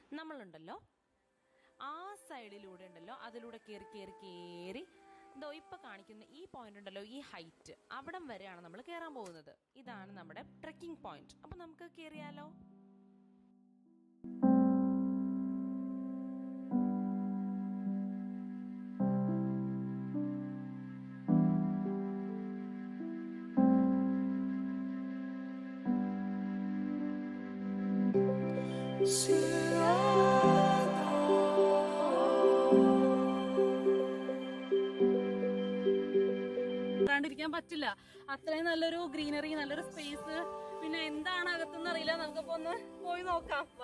നമ്മളുണ്ടല്ലോ ആ സൈഡിലൂടെ ഉണ്ടല്ലോ അതിലൂടെ കയറി കയറി കയറി എന്തോ ഇപ്പൊ കാണിക്കുന്ന ഈ പോയിന്റ് ഉണ്ടല്ലോ ഈ ഹൈറ്റ് അവിടം വരെയാണ് നമ്മൾ കയറാൻ പോകുന്നത് ഇതാണ് നമ്മുടെ ട്രെക്കിംഗ് പോയിന്റ് അപ്പൊ നമുക്ക് കയറിയാലോ കണ്ടിരിക്കാൻ പറ്റില്ല അത്രയും നല്ലൊരു ഗ്രീനറി നല്ലൊരു സ്പേസ് പിന്നെ എന്താണ് അകത്തെന്ന് അറിയില്ല നമുക്കിപ്പോ ഒന്ന് പോയി നോക്കാം വാ.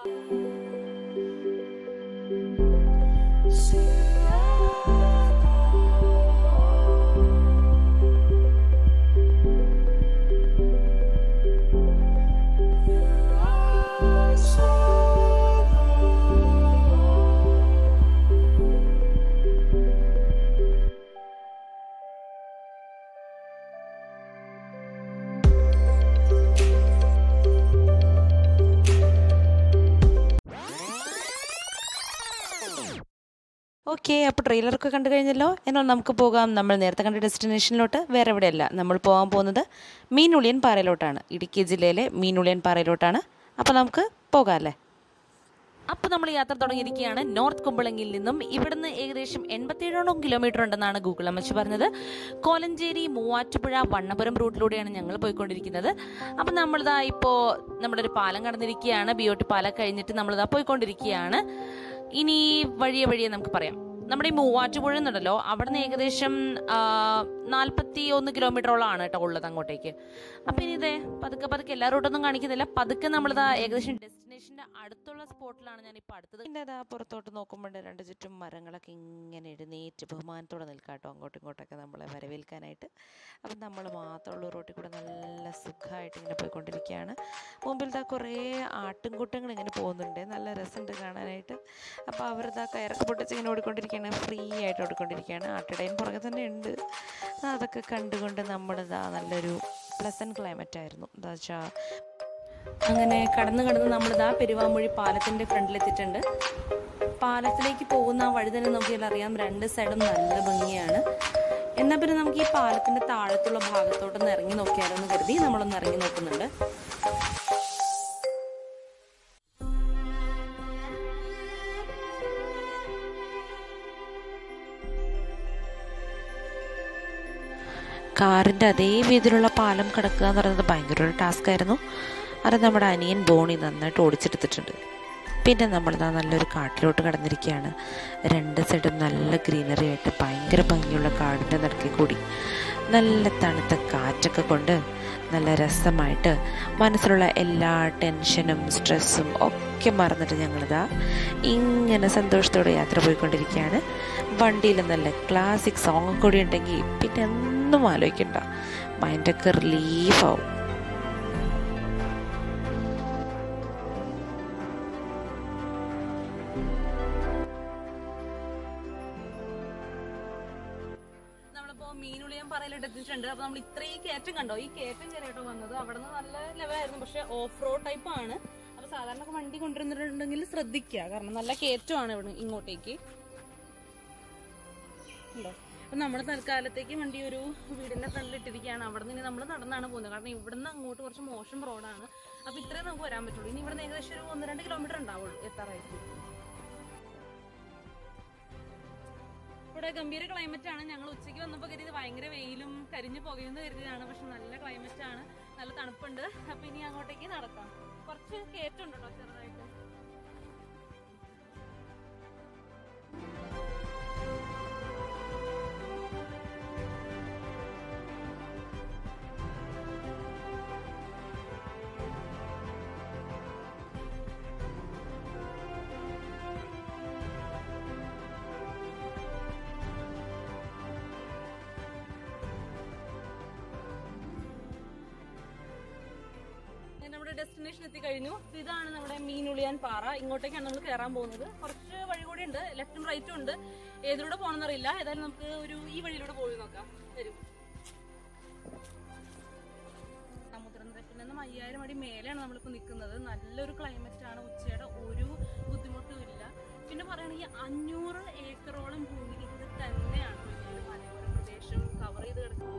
ഓക്കെ അപ്പോൾ ട്രെയിലറൊക്കെ കണ്ടു കഴിഞ്ഞല്ലോ എന്നാൽ നമുക്ക് പോകാം നമ്മൾ നേരത്തെ കണ്ട ഡെസ്റ്റിനേഷനിലോട്ട് വേറെ എവിടെയല്ല നമ്മൾ പോകാൻ പോകുന്നത് മീനുളിയൻ പാറയിലോട്ടാണ് ഇടുക്കി ജില്ലയിലെ മീനുളിയൻ പാറയിലോട്ടാണ് അപ്പോൾ നമുക്ക് പോകാം അല്ലേ അപ്പോൾ നമ്മൾ യാത്ര തുടങ്ങിയിരിക്കുകയാണ് നോർത്ത് കുമ്പളങ്ങിയിൽ നിന്നും ഇവിടുന്ന് ഏകദേശം എൺപത്തിയേഴോളം കിലോമീറ്റർ ഉണ്ടെന്നാണ് ഗൂഗിൾ അമ്മച്ച് പറഞ്ഞത് കോലഞ്ചേരി മൂവാറ്റുപുഴ വണ്ണപുരം റൂട്ടിലൂടെയാണ് ഞങ്ങൾ പോയിക്കൊണ്ടിരിക്കുന്നത് അപ്പം നമ്മളിതാ ഇപ്പോൾ നമ്മുടെ ഒരു പാലം കടന്നിരിക്കുകയാണ് ബി ഒ ടി പാലം കഴിഞ്ഞിട്ട് നമ്മളിതാ പോയിക്കൊണ്ടിരിക്കുകയാണ് ഇനി വഴിയെ വഴിയെ നമുക്ക് പറയാം നമ്മുടെ ഈ മൂവാറ്റുപുഴ എന്നുണ്ടല്ലോ അവിടെ നിന്ന് ഏകദേശം നാൽപ്പത്തി ഒന്ന് കിലോമീറ്ററോളം ആണ് കേട്ടോ ഉള്ളത് അങ്ങോട്ടേക്ക് അപ്പം ഇനി ഇതേ പതുക്കെ പതുക്കെ എല്ലാ റൂട്ടൊന്നും കാണിക്കുന്നില്ല പതുക്കെ നമ്മളിതാ ഏകദേശം ഡെസ്റ്റിനേഷൻ്റെ അടുത്തുള്ള സ്പോട്ടിലാണ് ഞാൻ ഇപ്പോൾ അടുത്തത് പിന്നെ ഇതാ പുറത്തോട്ട് നോക്കുമ്പോൾ രണ്ട് ചുറ്റും മരങ്ങളൊക്കെ ഇങ്ങനെ എഴുന്നേറ്റ് ബഹുമാനത്തോടെ നിൽക്കാട്ടോ അങ്ങോട്ടും ഇങ്ങോട്ടൊക്കെ നമ്മളെ വരവേൽക്കാനായിട്ട് അപ്പം നമ്മൾ മാത്രമുള്ള റോട്ടിൽ കൂടെ നല്ല സുഖമായിട്ട് ഇങ്ങനെ പോയിക്കൊണ്ടിരിക്കുകയാണ് മുമ്പിൽ ഇതാ കുറേ ആട്ടിൻകൂട്ടങ്ങൾ ഇങ്ങനെ പോകുന്നുണ്ട് നല്ല രസമുണ്ട് കാണാനായിട്ട് അപ്പോൾ അവരിതാ കയറൊക്കെ പൊട്ടിച്ച് ഇങ്ങനെ ഓടിക്കൊണ്ടിരിക്കുകയാണ് ഫ്രീ ആയിട്ട് ഓടിക്കൊണ്ടിരിക്കുകയാണ് ആട്ടിടയും പുറകെ തന്നെ ഉണ്ട് അതൊക്കെ കണ്ടുകൊണ്ട് നമ്മളിതാ നല്ലൊരു പ്ലസൻറ്റ് ക്ലൈമറ്റ് ആയിരുന്നു എന്താ വെച്ചാൽ അങ്ങനെ കടന്ന് കടന്ന് നമ്മളിതാ പെരുവാമൊഴി പാലത്തിൻ്റെ ഫ്രണ്ടിലെത്തിയിട്ടുണ്ട് പാലത്തിലേക്ക് പോകുന്ന ആ വഴി തന്നെ നോക്കിയാൽ അറിയാം രണ്ട് സൈഡും നല്ല ഭംഗിയാണ് എന്നാൽ പിന്നെ നമുക്ക് ഈ പാലത്തിൻ്റെ താഴത്തുള്ള ഭാഗത്തോട്ടൊന്ന് ഇറങ്ങി നോക്കിയാലോ എന്ന് കരുതി നമ്മളൊന്ന് ഇറങ്ങി നോക്കുന്നുണ്ട് കാറിൻ്റെ അതേ വീതിയിലുള്ള പാലം കിടക്കുക എന്ന് പറയുന്നത് ഭയങ്കര ഒരു ടാസ്ക് ആയിരുന്നു അത് നമ്മുടെ അനിയൻ ബോണി നന്നായിട്ട് ഓടിച്ചെടുത്തിട്ടുണ്ട് പിന്നെ നമ്മളിതാ നല്ലൊരു കാട്ടിലോട്ട് കടന്നിരിക്കുകയാണ് രണ്ട് സൈഡും നല്ല ഗ്രീനറി ആയിട്ട് ഭയങ്കര ഭംഗിയുള്ള കാടിൻ്റെ നടുക്കിൽ കൂടി നല്ല തണുത്ത കാറ്റൊക്കെ കൊണ്ട് നല്ല രസമായിട്ട് മനസ്സിലുള്ള എല്ലാ ടെൻഷനും സ്ട്രെസ്സും ഒക്കെ മറന്നിട്ട് ഞങ്ങളിതാ ഇങ്ങനെ സന്തോഷത്തോടെ യാത്ര പോയിക്കൊണ്ടിരിക്കുകയാണ് വണ്ടിയിൽ നല്ല ക്ലാസിക് സോങ് കൂടി ഉണ്ടെങ്കിൽ പിന്നെ ഒന്നും ആലോചിക്കണ്ട മൈൻഡൊക്കെ റിലീഫാവും നമ്മളിപ്പോ മീനുളിയാൻ പറയലിട്ട് എത്തിയിട്ടുണ്ട് അപ്പൊ നമ്മൾ ഇത്രയും കയറ്റം കണ്ടോ ഈ കയറ്റം കയറിയിട്ടോ വന്നത് അവിടെ നിന്ന് നല്ല ലെവലായിരുന്നു പക്ഷെ ഓഫ് റോഡ് ടൈപ്പ് ആണ് അപ്പൊ സാധാരണ ഒക്കെ വണ്ടി കൊണ്ടുവന്നിട്ടുണ്ടെങ്കിൽ ശ്രദ്ധിക്കുക കാരണം നല്ല കയറ്റമാണ് ഇവിടെ ഇങ്ങോട്ടേക്ക് ഉണ്ടോ അപ്പൊ നമ്മൾ തൽക്കാലത്തേക്ക് വണ്ടി ഒരു വീടിന്റെ ഫ്രണ്ടിൽ ഇട്ടിരിക്കുകയാണ് അവിടെ നിന്ന് നമ്മൾ നടന്നാണ് പോകുന്നത് കാരണം ഇവിടുന്ന് അങ്ങോട്ട് കുറച്ച് മോശം റോഡാണ് അപ്പൊ ഇത്രയും നമുക്ക് വരാൻ പറ്റുള്ളൂ ഇനി ഇവിടുന്ന് ഏകദേശം ഒരു ഒന്ന് രണ്ട് കിലോമീറ്റർ ഉണ്ടാവുള്ളൂ എത്താറായിട്ട് ഇവിടെ ഗംഭീര ക്ലൈമറ്റ് ആണ് ഞങ്ങൾ ഉച്ചയ്ക്ക് വന്നപ്പോൾ കരുതി ഭയങ്കര വെയിലും കരിഞ്ഞു പുകയുന്ന കരുതിയതാണ് പക്ഷെ നല്ല ക്ലൈമറ്റ് ആണ് നല്ല തണുപ്പുണ്ട് അപ്പൊ ഇനി അങ്ങോട്ടേക്ക് നടക്കാം കുറച്ച് കയറ്റുണ്ട് കേട്ടോ ചെറുതായിട്ട് ഇനി നമ്മുടെ ഡെസ്റ്റിനേഷൻ എത്തിക്കഴിഞ്ഞു അപ്പൊ ഇതാണ് നമ്മുടെ മീനുളിയാൻ പാറ ഇങ്ങോട്ടേക്കാണ് നമ്മൾ കയറാൻ പോകുന്നത് കുറച്ച് വഴി കൂടി ഉണ്ട് ലെഫ്റ്റും റൈറ്റും ഉണ്ട് ഏതിലൂടെ പോകണമെന്നറിയില്ല ഏതായാലും നമുക്ക് ഒരു ഈ വഴിയിലൂടെ പോയി നോക്കാം വരും സമുദ്രനിരപ്പിൽ നിന്നും അയ്യായിരം അടി മേലെയാണ് നമ്മളിപ്പോൾ നിൽക്കുന്നത് നല്ലൊരു ക്ലൈമറ്റ് ആണ് ഉച്ചയുടെ ഒരു ബുദ്ധിമുട്ടും അഞ്ഞൂറ് ഏക്കറോളം ഭൂമി ഇത് തന്നെയാണ് ഈ ഒരു മലയോര പ്രദേശം കവർ ചെയ്ത് കിടക്കുന്നത്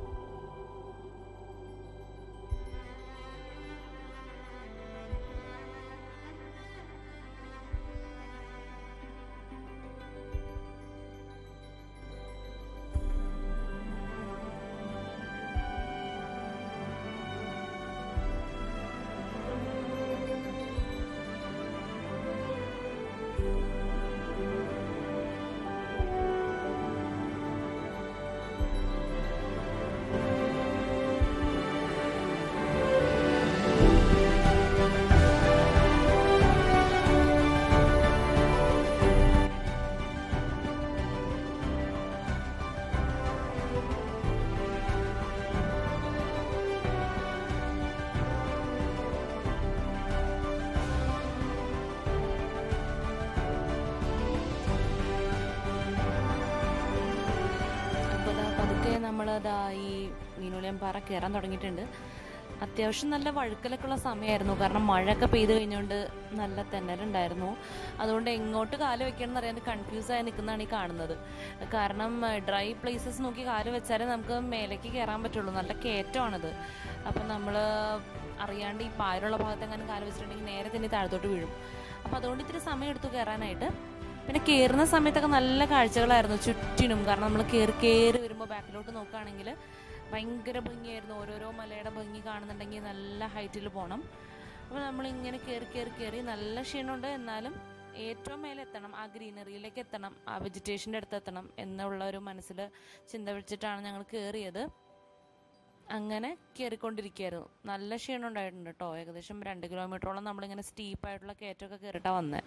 അപ്പോൾ ദാ പതുക്കെ നമ്മൾ ദാ ഈ മീനുളിയം പാറ കയറാൻ തുടങ്ങിയിട്ടുണ്ട് അത്യാവശ്യം നല്ല വഴുക്കലൊക്കെ ഉള്ള സമയമായിരുന്നു കാരണം മഴയൊക്കെ പെയ്ത് കഴിഞ്ഞുകൊണ്ട് നല്ല തെന്നലുണ്ടായിരുന്നു അതുകൊണ്ട് എങ്ങോട്ട് കാല് വെക്കണം എന്നറിയാൻ കൺഫ്യൂസ് ആയി നിൽക്കുന്നതാണ് ഈ കാണുന്നത് കാരണം ഡ്രൈ പ്ലേസസ് നോക്കി കാല് വെച്ചാലേ നമുക്ക് മേലേക്ക് കയറാൻ പറ്റുള്ളൂ നല്ല കയറ്റമാണത് അപ്പം നമ്മൾ അറിയാണ്ട് ഈ പായലുള്ള ഭാഗത്ത് എങ്ങനെ കാല് വെച്ചിട്ടുണ്ടെങ്കിൽ നേരെ തന്നെ താഴത്തോട്ട് വീഴും അപ്പോൾ അതുകൊണ്ട് ഇത്തിരി സമയം എടുത്തു കയറാനായിട്ട് പിന്നെ കയറുന്ന സമയത്തൊക്കെ നല്ല കാഴ്ചകളായിരുന്നു ചുറ്റിനും കാരണം നമ്മൾ കയറി കയറി വരുമ്പോൾ ബാക്കിലോട്ട് നോക്കുകയാണെങ്കിൽ ഭയങ്കര ഭംഗിയായിരുന്നു ഓരോരോ മലയുടെ ഭംഗി കാണുന്നുണ്ടെങ്കിൽ നല്ല ഹൈറ്റിൽ പോകണം അപ്പോൾ നമ്മളിങ്ങനെ കയറി കയറി കയറി നല്ല ക്ഷീണമുണ്ട് എന്നാലും ഏറ്റവും മേലെ എത്തണം ആ ഗ്രീനറിയിലേക്ക് എത്തണം ആ വെജിറ്റേഷൻ്റെ അടുത്ത് എത്തണം എന്നുള്ള ഒരു മനസ്സിൽ ചിന്ത വെച്ചിട്ടാണ് ഞങ്ങൾ കയറിയത് അങ്ങനെ കയറിക്കൊണ്ടിരിക്കുകയായിരുന്നു നല്ല ക്ഷീണം ഉണ്ടായിട്ടുണ്ട് കേട്ടോ ഏകദേശം രണ്ട് കിലോമീറ്ററോളം നമ്മളിങ്ങനെ സ്റ്റീപ്പായിട്ടുള്ള കയറ്റമൊക്കെ കയറിയിട്ടാണ് വന്നത്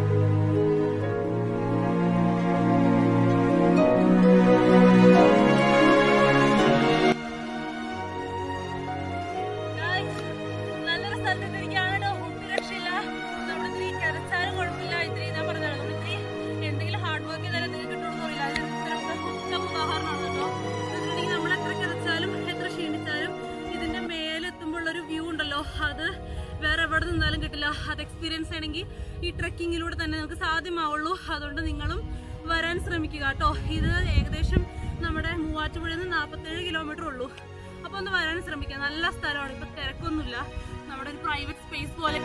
Guys, നല്ലൊരു സ്ഥലത്തെത്തിയിരിക്കുകയാണ് കേട്ടോ. ഒട്ടും രക്ഷയില്ല. നമ്മൾ ഇത്തിരി കിതച്ചാലും കുഴപ്പമില്ല. ഇത്തിരി ഞാൻ പറഞ്ഞതാണ്, നമ്മൾ ഇത്തിരി എന്തെങ്കിലും ഹാർഡ് വർക്ക് ചെയ്താലേ എന്തെങ്കിലും കിട്ടുമെന്ന് അറിയില്ല. അതിന് ഇത്തരം ഒരു ഉത്തമ ഉദാഹരണമാണ് കേട്ടോ. എന്ന് വെച്ചിട്ടുണ്ടെങ്കിൽ നമ്മൾ എത്ര കിതച്ചാലും എത്ര ക്ഷീണിച്ചാലും ഇതിന്റെ മേലെത്തുമ്പോഴുള്ളൊരു വ്യൂ ഉണ്ടല്ലോ അത് വേറെ എവിടെ നിന്നാലും കിട്ടില്ല അത് എക്സ്പീരിയൻസ് ചെയ്യണമെങ്കിൽ ഈ ട്രക്കിങ്ങിലൂടെ തന്നെ നമുക്ക് സാധ്യമാവുള്ളൂ അതുകൊണ്ട് നിങ്ങളും വരാൻ ശ്രമിക്കുക കേട്ടോ ഇത് ഏകദേശം നമ്മുടെ മൂവാറ്റുപുഴയിൽ നിന്ന് നാൽപ്പത്തേഴ് കിലോമീറ്റർ ഉള്ളൂ അപ്പൊ ഒന്ന് വരാൻ ശ്രമിക്കാം നല്ല സ്ഥലമാണ് ഇപ്പൊ തിരക്കൊന്നുമില്ല നമ്മുടെ ഒരു പ്രൈവറ്റ് സ്പേസ് പോലെ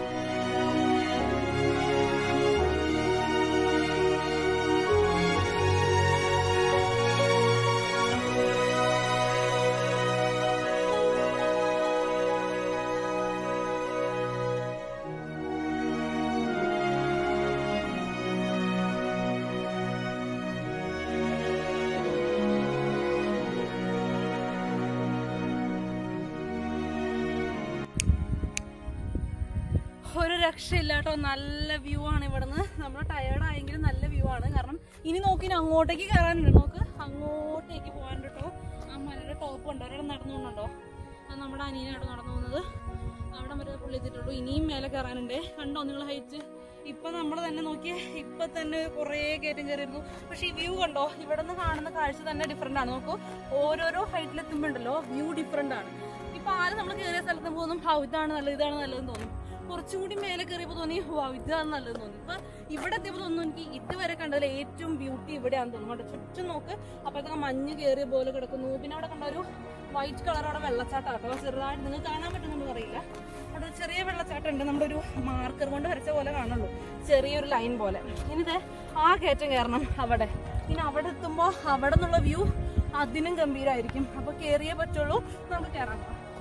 ഒരു രക്ഷയില്ല കേട്ടോ നല്ല വ്യൂ ആണ് ഇവിടുന്ന് നമ്മൾ ടയേർഡ് ആയെങ്കിലും നല്ല വ്യൂ ആണ് കാരണം ഇനി നോക്കി ഇനി അങ്ങോട്ടേക്ക് കയറാനുണ്ട് നോക്ക് അങ്ങോട്ടേക്ക് പോകാനുണ്ട് കേട്ടോ ആ മലയുടെ ടോപ്പ് ഉണ്ടോ ഒരാൾ നടന്നു പോകുന്നുണ്ടോ അത് നമ്മുടെ അനിയനാണ് നടന്നു പോകുന്നത് അവിടെ വരെ പുള്ളി എത്തിയിട്ടുള്ളൂ ഇനിയും മേലെ കയറാനുണ്ട് കണ്ടോ നിങ്ങൾ ഹൈറ്റ് ഇപ്പൊ നമ്മൾ തന്നെ നോക്കിയേ ഇപ്പൊ തന്നെ കുറേ കയറ്റം കയറിയിരുന്നു പക്ഷെ ഈ വ്യൂ കണ്ടോ ഇവിടെ നിന്ന് കാണുന്ന കാഴ്ച തന്നെ ഡിഫറെന്റ് ആണ് നോക്കൂ ഓരോരോ ഹൈറ്റിൽ എത്തുമ്പോണ്ടല്ലോ വ്യൂ ഡിഫറെന്റ് ആണ് ഇപ്പൊ ആരും നമ്മൾ കയറിയ സ്ഥലത്ത് പോകുന്നു ഹൗ ഇതാണ് നല്ലത് ഇതാണ് നല്ലതെന്ന് തോന്നും കുറച്ചും കൂടി മേലെ കയറിയപ്പോ തോന്നി വാ ഇതാണ് നല്ലതെന്ന് തോന്നി ഇപ്പൊ ഇവിടെ എത്തിയപ്പോ തോന്നുന്നു എനിക്ക് ഇതുവരെ കണ്ടതിൽ ഏറ്റവും ബ്യൂട്ടി ഇവിടെയാണെന്ന് തോന്നുന്നു കേട്ടോ ചുറ്റും നോക്ക് അപ്പോഴത്തേക്ക് മഞ്ഞ് കയറിയ പോലെ കിടക്കുന്നു പിന്നെ അവിടെ കണ്ട ഒരു വൈറ്റ് കളർ അവിടെ വെള്ളച്ചാട്ടം കേട്ടോ ചെറുതായിട്ട് നിങ്ങൾക്ക് കാണാൻ പറ്റുന്നുണ്ടെന്ന് അറിയില്ല അവിടെ ഒരു ചെറിയ വെള്ളച്ചാട്ടം ഉണ്ട് നമ്മുടെ ഒരു മാർക്കർ കൊണ്ട് വരച്ച പോലെ കാണുള്ളൂ ചെറിയൊരു ലൈൻ പോലെ ഇനി ദേ ആ കയറ്റം കയറണം അവിടെ ഇനി അവിടെ എത്തുമ്പോ അവിടെ നിന്നുള്ള വ്യൂ അതിനും ഗംഭീരമായിരിക്കും അപ്പൊ കയറിയേ പറ്റുള്ളൂ നമുക്ക് കയറാം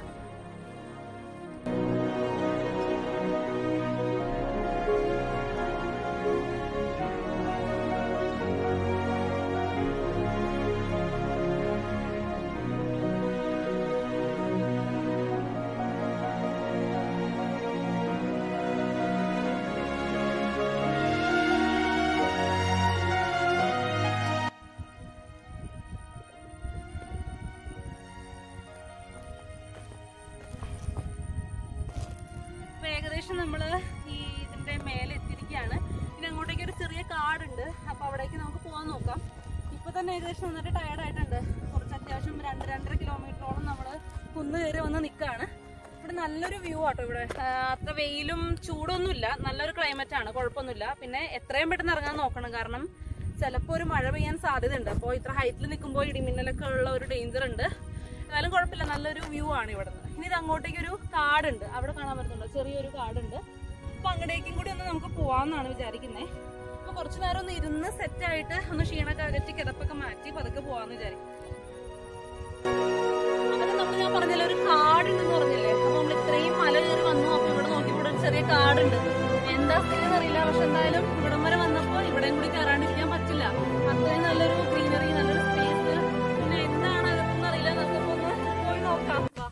ഇപ്പൊ ഏകദേശം നമ്മള് ഈ ഇതിന്റെ മേലെ എത്തിയിരിക്കുകയാണ് ഇനി അങ്ങോട്ടേക്ക് ഒരു ചെറിയ കാടുണ്ട് അപ്പൊ അവിടേക്ക് നമുക്ക് പോകാൻ നോക്കാം ഇപ്പൊ തന്നെ ഏകദേശം നന്നായിട്ട് ടയർഡ് ആയിട്ടുണ്ട് കുറച്ച് അത്യാവശ്യം രണ്ട് രണ്ടര കിലോമീറ്ററോളം നമ്മള് കുന്ന് കയറി വന്ന് നിൽക്കുകയാണ് ഇവിടെ നല്ലൊരു വ്യൂ ആട്ടോ ഇവിടെ ആ, അത്ര വെയിലും ചൂടൊന്നുമില്ല നല്ലൊരു ക്ലൈമറ്റ് ആണ് കുഴപ്പമൊന്നുമില്ല പിന്നെ എത്രയും പെട്ടെന്ന് ഇറങ്ങാൻ നോക്കണം കാരണം ചിലപ്പോൾ ഒരു മഴ പെയ്യാൻ സാധ്യതയുണ്ട് അപ്പോൾ ഇത്ര ഹൈറ്റിൽ നിൽക്കുമ്പോൾ ഇടിമിന്നലൊക്കെ ഉള്ള ഒരു ഡേഞ്ചർ ഉണ്ട് എന്നാലും കുഴപ്പമില്ല നല്ലൊരു വ്യൂ ആണ് ഇവിടെ നിന്ന് ഇനി ഇത് അങ്ങോട്ടേക്ക് ഒരു കാടുണ്ട് അവിടെ കാണാൻ പറ്റുന്നുണ്ടോ ചെറിയൊരു കാടുണ്ട് അപ്പൊ അങ്ങടേക്കും കൂടി ഒന്ന് നമുക്ക് പോവാന്നാണ് വിചാരിക്കുന്നത് അപ്പൊ കുറച്ചു നേരം ഒന്ന് ഇരുന്ന് സെറ്റ് ആയിട്ട് ഒന്ന് ക്ഷീണൊക്കെ അകറ്റി കിടപ്പൊക്കെ മാറ്റി പതുക്കെ പോവാന്ന് വിചാരിക്കും അങ്ങനെ നമ്മൾ ഞാൻ പറഞ്ഞല്ലോ ഒരു കാടുണ്ടെന്ന് പറഞ്ഞില്ലേ അപ്പൊ നമ്മൾ ഇത്രയും മല കയറി വന്നു അപ്പൊ ഇവിടെ നോക്കി ഇവിടെ ഒരു ചെറിയ കാടുണ്ട് എന്താ സ്ഥിതി അറിയില്ല പക്ഷെ എന്തായാലും ഇവിടം വരെ വന്നപ്പോ ഇവിടെയും കൂടി കയറാണ്ടിരിക്കാൻ പറ്റില്ല അത്രയും നല്ലൊരു ഗ്രീനറി നല്ലൊരു സ്പേസ് പിന്നെ എന്താണ് അകത്തെന്ന് അറിയില്ല നമുക്കിപ്പോ ഒന്ന് പോയി നോക്കാം വാ.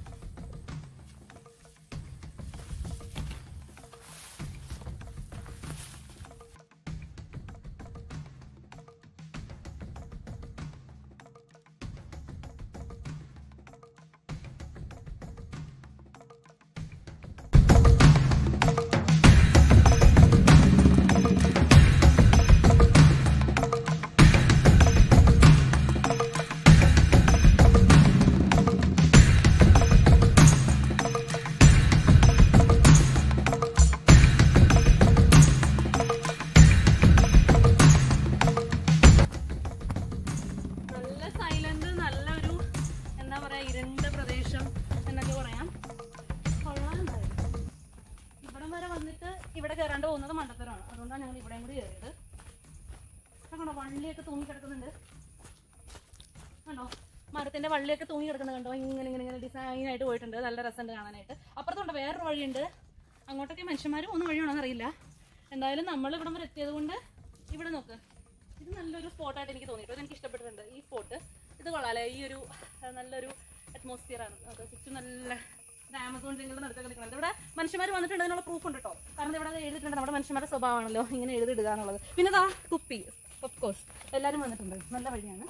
നല്ല സൈലന്റ് നല്ലൊരു എന്താ പറയാ ഇരുണ്ട പ്രദേശം എന്നൊക്കെ പറയാം കൊള്ളാനുണ്ടായിരുന്നു ഇവിടം വരെ വന്നിട്ട് ഇവിടെ കയറാണ്ട് പോകുന്നത് മണ്ടത്തരമാണ് അതുകൊണ്ടാണ് ഞങ്ങൾ ഇവിടെയും കൂടി കയറിയത് കണ്ടോ വള്ളിയൊക്കെ തൂങ്ങി കിടക്കുന്നുണ്ട് കണ്ടോ മരത്തിന്റെ വള്ളിയൊക്കെ തൂങ്ങി കിടക്കുന്നത് കണ്ടോ ഇങ്ങനെ ഇങ്ങനെ ഇങ്ങനെ ഡിസൈൻ ആയിട്ട് പോയിട്ടുണ്ട് നല്ല രസമുണ്ട് കാണാനായിട്ട് അപ്പുറത്തുണ്ട് വേറൊരു വഴിയുണ്ട് അങ്ങോട്ടൊക്കെ മനുഷ്യന്മാർ പോകുന്ന വഴിയാണോ അറിയില്ല എന്തായാലും നമ്മൾ ഇവിടം വരെ എത്തിയത് കൊണ്ട് ഇവിടെ നോക്ക് ഇത് നല്ലൊരു സ്പോട്ടായിട്ട് എനിക്ക് തോന്നിയിട്ട് എനിക്ക് ഇഷ്ടപ്പെട്ടിട്ടുണ്ട് ഈ സ്പോട്ട് ഇത് കൊള്ളാല്ലേ ഈ ഒരു ആ, നല്ലൊരു അറ്റ്മോസ്ഫിയർ ആണ് അത് ചുറ്റും നല്ല ഇത് ആമസോൺ ജംഗിളിൽ നടത്തൊക്കെ നിൽക്കുന്നത് ഇവിടെ മനുഷ്യന്മാർ വന്നിട്ടുണ്ട് അതിനുള്ള പ്രൂഫ് ഉണ്ട് കേട്ടോ കാരണം ഇവിടെ അത് എഴുതിയിട്ടുണ്ട് നമ്മുടെ മനുഷ്യന്മാരുടെ സ്വഭാവമാണല്ലോ ഇങ്ങനെ എഴുതിയിടുക എന്നുള്ളത് പിന്നെ ദാ കുപ്പി ഓഫ് കോഴ്സ് എല്ലാവരും വന്നിട്ടുണ്ട് നല്ല വഴിയാണ്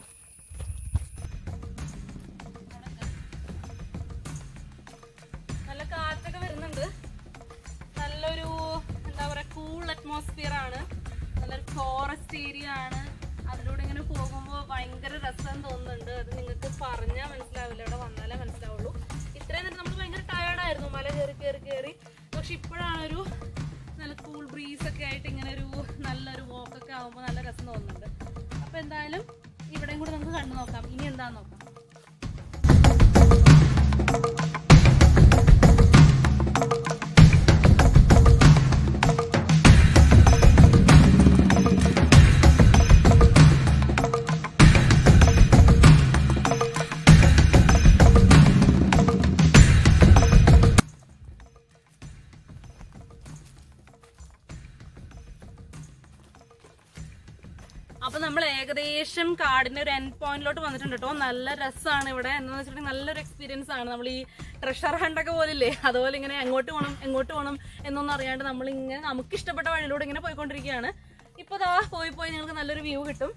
നല്ല കാറ്റൊക്കെ വരുന്നുണ്ട് നല്ലൊരു എന്താ പറയാ കൂൾ അറ്റ്മോസ്ഫിയർ ആണ് നല്ലൊരു ഫോറസ്റ്റ് ഏരിയ ആണ് അതിലൂടെ ഇങ്ങനെ പോകുമ്പോൾ ഭയങ്കര രസം തോന്നുന്നുണ്ട് അത് നിങ്ങൾക്ക് പറഞ്ഞാൽ മനസ്സിലാവില്ല ഇവിടെ വന്നാലേ മനസ്സിലാവുള്ളൂ ഇത്രയും നേരം നമ്മൾ ഭയങ്കര ടയേർഡായിരുന്നു മല കയറി കയറി കയറി പക്ഷെ ഇപ്പോഴാണൊരു നല്ല കൂൾ ബ്രീസ് ഒക്കെ ആയിട്ട് ഇങ്ങനെ ഒരു നല്ലൊരു walk ആകുമ്പോൾ നല്ല രസം തോന്നുന്നുണ്ട് അപ്പൊ എന്തായാലും ഇവിടെയും കൂടെ നമുക്ക് കണ്ടു നോക്കാം ഇനി എന്താന്ന് നോക്കാം അപ്പൊ നമ്മൾ ഏകദേശം കാടിന്റെ ഒരു എൻഡ് പോയിന്റിലോട്ട് വന്നിട്ടുണ്ട് കേട്ടോ നല്ല രസമാണ് ഇവിടെ എന്താന്ന് വെച്ചിട്ടുണ്ടെങ്കിൽ നല്ലൊരു എക്സ്പീരിയൻസ് ആണ് നമ്മൾ ഈ ട്രഷർ ഹണ്ടൊക്കെ പോലില്ലേ അതുപോലെ ഇങ്ങനെ എങ്ങോട്ട് പോകണം എങ്ങോട്ട് പോകണം എന്നൊന്നും അറിയാണ്ട് നമ്മൾ ഇങ്ങനെ നമുക്ക് ഇഷ്ടപ്പെട്ട വഴിയിലൂടെ ഇങ്ങനെ പോയിക്കൊണ്ടിരിക്കുകയാണ് ഇപ്പൊ ദാ പോയി പോയി നിങ്ങൾക്ക് നല്ലൊരു വ്യൂ കിട്ടും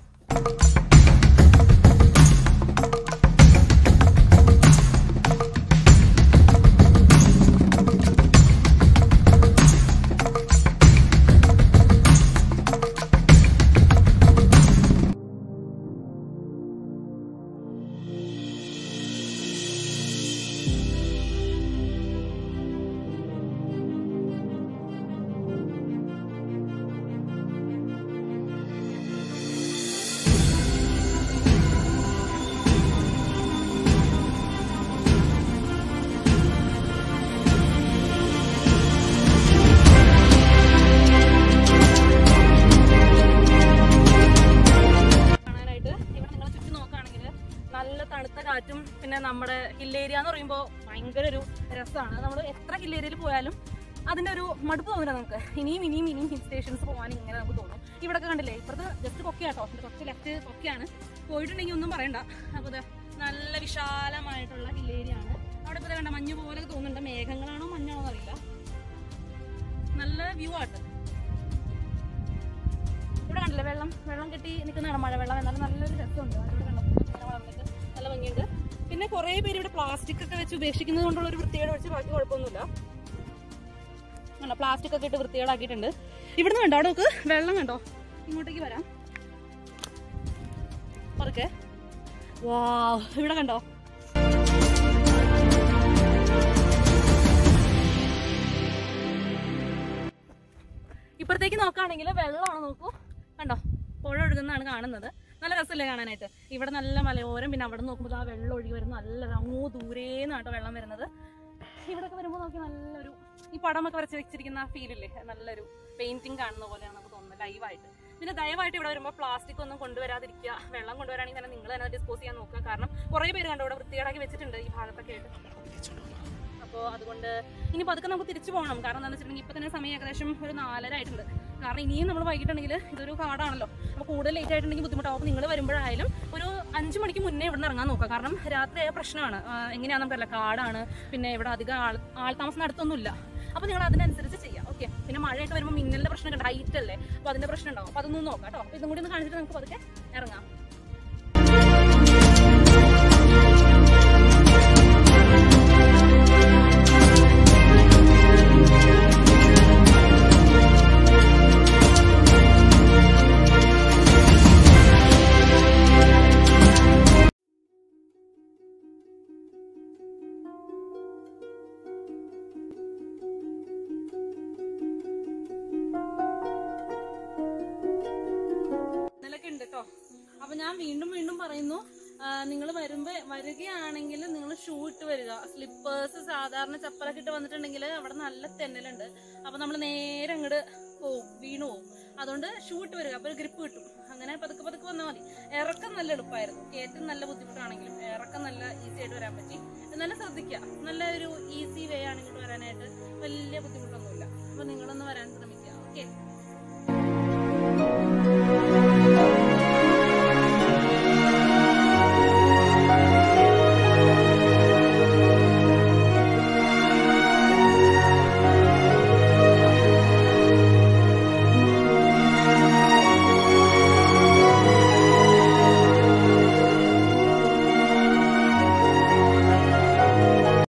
കാണാനായിട്ട് ഇവിടെ നിങ്ങൾ ചുറ്റും നോക്കുകയാണെങ്കിൽ നല്ല തണുത്ത കാറ്റും പിന്നെ നമ്മുടെ ഹിൽ ഏരിയ എന്ന് പറയുമ്പോൾ ഭയങ്കര ഒരു രസമാണ് നമ്മൾ എത്ര ഹിൽ ഏരിയയിൽ പോയാലും അതിന്റെ ഒരു മടുപ്പ് തോന്നില്ല നമുക്ക് ഇനിയും ഇനിയും ഇനിയും ഹിൽ സ്റ്റേഷൻസ് പോകാൻ ഇങ്ങനെ നമുക്ക് തോന്നും ഇവിടെ കണ്ടില്ലേ ഇപ്പുറത്ത് ജസ്റ്റ് കൊക്കയാട്ടോ ഇതിന്റെ കുറച്ച് ലെഫ്റ്റ് കൊക്കയാണ് പോയിട്ടുണ്ടെങ്കിൽ ഒന്നും പറയണ്ട അപ്പോൾ ദേ നല്ല വിശാലമായിട്ടുള്ള ഹിൽ ഏരിയ ആണ് അവിടെ ഇപ്പോൾ കണ്ട മഞ്ഞ് പോലെ തോന്നുന്നുണ്ട് മേഘങ്ങളാണോ മഞ്ഞാണോ അറിയില്ല നല്ല വ്യൂ ആട്ട് ഇവിടെ കണ്ടില്ലേ വെള്ളം വെള്ളം കെട്ടി നിൽക്കുന്നതാണ് മഴവെള്ളം എന്നാലും നല്ലൊരു രസമുണ്ട് അതിലൂടെ കണ്ടപ്പോൾ ഇങ്ങനെ വളർന്നിട്ട് നല്ല ഭംഗിയുണ്ട് പിന്നെ കുറേ പേര് ഇവിടെ പ്ലാസ്റ്റിക് ഒക്കെ വെച്ച് ഉപേക്ഷിക്കുന്നത് കൊണ്ടുള്ള ഒരു വൃത്തികേട് വെച്ച് ബാക്കി കുഴപ്പമൊന്നുമില്ല കണ്ടോ പ്ലാസ്റ്റിക് ഒക്കെ ഇട്ട് വൃത്തികേടാക്കിയിട്ടുണ്ട് ഇവിടുന്ന് കണ്ടോ അവിടെ നോക്ക് വെള്ളം കണ്ടോ ഇങ്ങോട്ടേക്ക് വരാം പറക്കെ വാ ഇവിടെ കണ്ടോ ഇപ്പുറത്തേക്ക് നോക്കുകയാണെങ്കിൽ വെള്ളമാണ് നോക്കൂ കണ്ടോ പുഴ ഒഴുകുന്നതാണ് കാണുന്നത് നല്ല രസമല്ലേ കാണാനായിട്ട് ഇവിടെ നല്ല മലയോരം പിന്നെ അവിടെ നോക്കുമ്പോൾ ആ വെള്ളം ഒഴുകി വരുന്ന നല്ല അങ്ങോ ദൂരേന്നാട്ടോ വെള്ളം വരുന്നത് ഇവിടെയൊക്കെ വരുമ്പോൾ നോക്കി നല്ലൊരു ഈ പടമൊക്കെ വരച്ച് വെച്ചിരിക്കുന്ന ആ ഫീലില്ലേ നല്ലൊരു പെയിന്റിങ് കാണുന്ന പോലെയാണ് നമുക്ക് തോന്നുന്നത് ലൈവായിട്ട് പിന്നെ ദയവായിട്ട് ഇവിടെ വരുമ്പോൾ പ്ലാസ്റ്റിക് ഒന്നും കൊണ്ടുവരാതിരിക്കുക വെള്ളം കൊണ്ടുവരാണെങ്കിൽ തന്നെ നിങ്ങൾ തന്നെ ഡിസ്പോസ് ചെയ്യാൻ നോക്കുക കാരണം കുറേ പേര് കണ്ടോ ഇവിടെ വൃത്തികേടാക്കി വെച്ചിട്ടുണ്ട് ഈ ഭാഗത്തൊക്കെ ആയിട്ട് അപ്പോൾ അതുകൊണ്ട് ഇനി പതുക്കെ നമുക്ക് തിരിച്ചു പോകണം കാരണം എന്താണെന്ന് വെച്ചിട്ടുണ്ടെങ്കിൽ ഇപ്പൊ തന്നെ സമയം ഏകദേശം ഒരു നാലര ആയിട്ടുണ്ട് കാരണം ഇനിയും നമ്മൾ വൈകിട്ടുണ്ടെങ്കിൽ ഇതൊരു കാടാണല്ലോ അപ്പോൾ കൂടുതൽ ലേറ്റ് ആയിട്ടുണ്ടെങ്കിൽ ബുദ്ധിമുട്ടാവും അപ്പോൾ നിങ്ങൾ വരുമ്പോഴായാലും ഒരു അഞ്ച് മണിക്ക് മുന്നേ ഇവിടെ നിന്ന് ഇറങ്ങാൻ നോക്കുക കാരണം രാത്രി ആയ പ്രശ്നമാണ് ആ, എങ്ങനെയാണെന്ന് നമുക്കറിയില്ല കാടാണ് പിന്നെ ഇവിടെ അധികം ആൾ ആൾ താമസം നടത്തൊന്നുമില്ല അപ്പോൾ നിങ്ങൾ അതിനനുസരിച്ച് ചെയ്യാം ഓക്കെ പിന്നെ മഴയൊക്കെ വരുമ്പോൾ മിന്നലിന്റെ പ്രശ്നം ഉണ്ട് ഹൈറ്റ് അല്ലേ അപ്പോൾ അതിന്റെ പ്രശ്നം ഉണ്ടാവും അപ്പോൾ അതൊന്നും നോക്കാം കേട്ടോ അപ്പോൾ ഇതും കൂടി ഒന്ന് കാണിച്ചിട്ട് നമുക്ക് പതുക്കെ ഇറങ്ങാം ഇന്നലൊക്കെ ഉണ്ട് കേട്ടോ അപ്പൊ ഞാൻ വീണ്ടും വീണ്ടും പറയുന്നു നിങ്ങൾ വരുമ്പോ വരികയാണെങ്കിൽ നിങ്ങൾ ഷൂ ഇട്ട് വരിക സ്ലിപ്പേഴ്സ് സാധാരണ ചപ്പലൊക്കെ ഇട്ട് വന്നിട്ടുണ്ടെങ്കിൽ അവിടെ നല്ല തെന്നലുണ്ട് അപ്പൊ നമ്മൾ നേരെ അങ്ങോട്ട് പോവും വീണു പോവും അതുകൊണ്ട് ഷൂ ഇട്ട് വരിക അപ്പൊ ഒരു ഗ്രിപ്പ് കിട്ടും അങ്ങനെ പതുക്കെ പതുക്കെ വന്നാൽ മതി ഇറക്കം നല്ല എളുപ്പമായിരുന്നു കയറ്റം നല്ല ബുദ്ധിമുട്ടാണെങ്കിലും ഇറക്കം നല്ല ഈസി ആയിട്ട് വരാൻ പറ്റി എന്നാലും ശ്രദ്ധിക്കുക നല്ല ഒരു ഈസി വേ ആണ് ഇങ്ങോട്ട് വരാനായിട്ട് വലിയ ബുദ്ധിമുട്ടൊന്നുമില്ല അപ്പൊ നിങ്ങളൊന്ന് വരാൻ ശ്രമിക്കുക ഓക്കെ